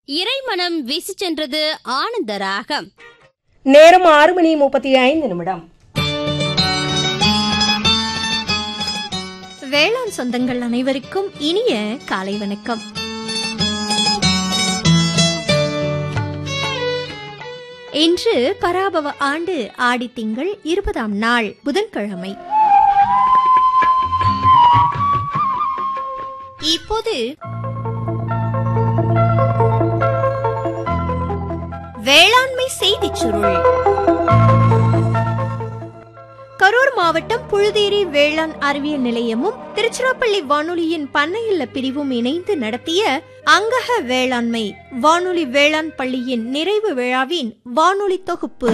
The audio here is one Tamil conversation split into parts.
இறைமனம் வீசிச் சென்றது ஆனந்த ராகம் நேரம் ஆறு மணி முப்பத்தி ஐந்து நிமிடம் வேளாண் சொந்தங்கள் அனைவருக்கும் இனிய காலை வணக்கம் இன்று பராபவ ஆண்டு ஆடி திங்கள் இருபதாம் நாள் புதன்கிழமை இப்போது வேளாண்மை செய்திச் சுருள் கரூர் மாவட்டம் புழுதேரி வேளாண் அறிவியல் நிலையமும் திருச்சிராப்பள்ளி வானொலியின் பண்ணையில்ல பிரிவும் இணைந்து நடத்திய அங்கக வேளாண்மை வானொலி வேளாண் பள்ளியின் நிறைவு விழாவின் வானொலி தொகுப்பு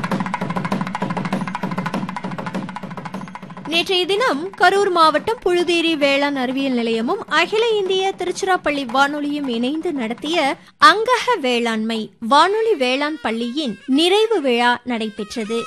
நேற்றைய தினம் கரூர் மாவட்டம் புழுதேரி வேளாண் அறிவியல் நிலையமும் அகில இந்திய திருச்சிராப்பள்ளி வானொலியும் இணைந்து நடத்திய அங்கக வேளாண்மை வானொலி வேளாண் பள்ளியின் நிறைவு விழா நடைபெற்றது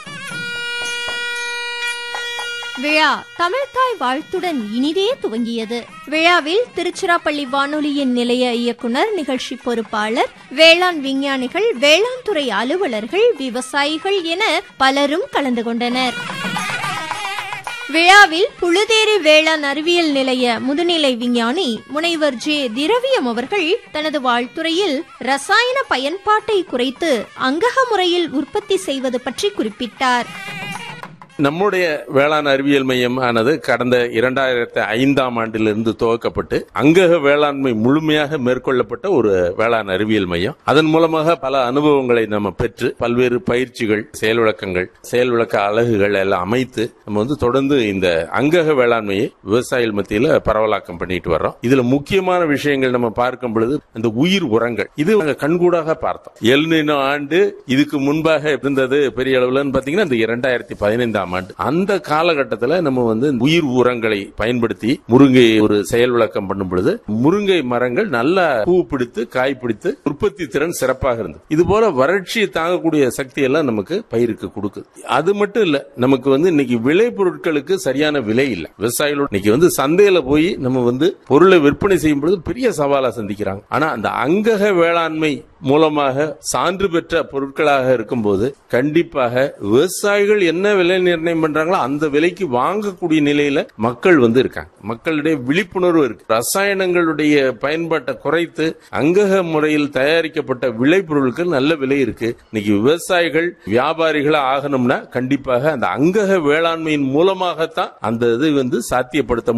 விழா தமிழ்தாய் வாழ்த்துடன் இனிதே துவங்கியது விழாவில் திருச்சிராப்பள்ளி வானொலியின் நிலைய இயக்குனர் நிகழ்ச்சி பொறுப்பாளர் வேளாண் விஞ்ஞானிகள் வேளாண் துறை அலுவலர்கள் விவசாயிகள் என பலரும் கலந்து கொண்டனர் விழாவில் புழுதேரி வேளாண் அறிவியல் நிலைய முதுநிலை விஞ்ஞானி முனைவர் ஜே திரவியம் அவர்கள் தனது வாழ்த்துறையில் ரசாயன பயன்பாட்டை குறைத்து அங்கக முறையில் உற்பத்தி செய்வது பற்றி குறிப்பிட்டார் நம்முடைய வேளாண் அறிவியல் மையம் ஆனது கடந்த இரண்டாயிரத்தி ஐந்தாம் ஆண்டிலிருந்து துவக்கப்பட்டு அங்கக வேளாண்மை முழுமையாக மேற்கொள்ளப்பட்ட ஒரு வேளாண் அறிவியல் மையம் அதன் மூலமாக பல அனுபவங்களை நம்ம பெற்று பல்வேறு பயிற்சிகள் செயல் விளக்கங்கள் செயல் விளக்க அலகுகள் எல்லாம் அமைத்து நம்ம வந்து தொடர்ந்து இந்த அங்கக வேளாண்மையை விவசாயிகள் மத்தியில பரவலாக்கம் பண்ணிட்டு வர்றோம் இதுல முக்கியமான விஷயங்கள் நம்ம பார்க்கும் பொழுது அந்த உயிர் உரங்கள் இது நாங்க கண்கூடாக பார்த்தோம் எல்னினோ ஆண்டு இதுக்கு முன்பாக இருந்தது பெரிய அளவுலன்னு பாத்தீங்கன்னா இந்த இரண்டாயிரத்தி பதினைந்தாம் ஆண்டு அந்த காலகட்டத்தில் நம்ம வந்து உயிர் உரங்களை பயன்படுத்தி முருங்கை ஒரு செயல் விளக்கம் பண்ணும் பொழுது முருங்கை மரங்கள் நல்லா பூ பிடித்து காய் பிடித்து உற்பத்தி திறன் சிறப்பாக இருந்தது இது போல வறட்சியை தாங்கக்கூடிய சக்தி எல்லாம் நமக்கு பயிருக்கு கொடுக்குது அது மட்டும் இல்ல நமக்கு வந்து இன்னைக்கு விளை பொருட்களுக்கு சரியான விலை இல்ல விவசாயிகளோட இன்னைக்கு வந்து சந்தையில போய் நம்ம வந்து பொருளை விற்பனை செய்யும் பொழுது பெரிய சவாலா சந்திக்கிறாங்க ஆனா அந்த அங்கக வேளாண்மை மூலமாக சான்று பெற்ற பொருட்களாக இருக்கும்போது கண்டிப்பாக விவசாயிகள் என்ன விலை நிர்ணயம் பண்றாங்களோ அந்த விலைக்கு வாங்கக்கூடிய நிலையில மக்கள் வந்து இருக்காங்க மக்களிடையே விழிப்புணர்வு இருக்கு ரசாயனங்களுடைய பயன்பாட்டை குறைத்து அங்கக முறையில் தயாரிக்கப்பட்ட விளைபொருட்கள் நல்ல விலை இருக்கு இன்னைக்கு விவசாயிகள் வியாபாரிகளா ஆகணும்னா கண்டிப்பாக அந்த அங்கக வேளாண்மையின் மூலமாகத்தான் அந்த இது வந்து சாத்தியப்படுத்த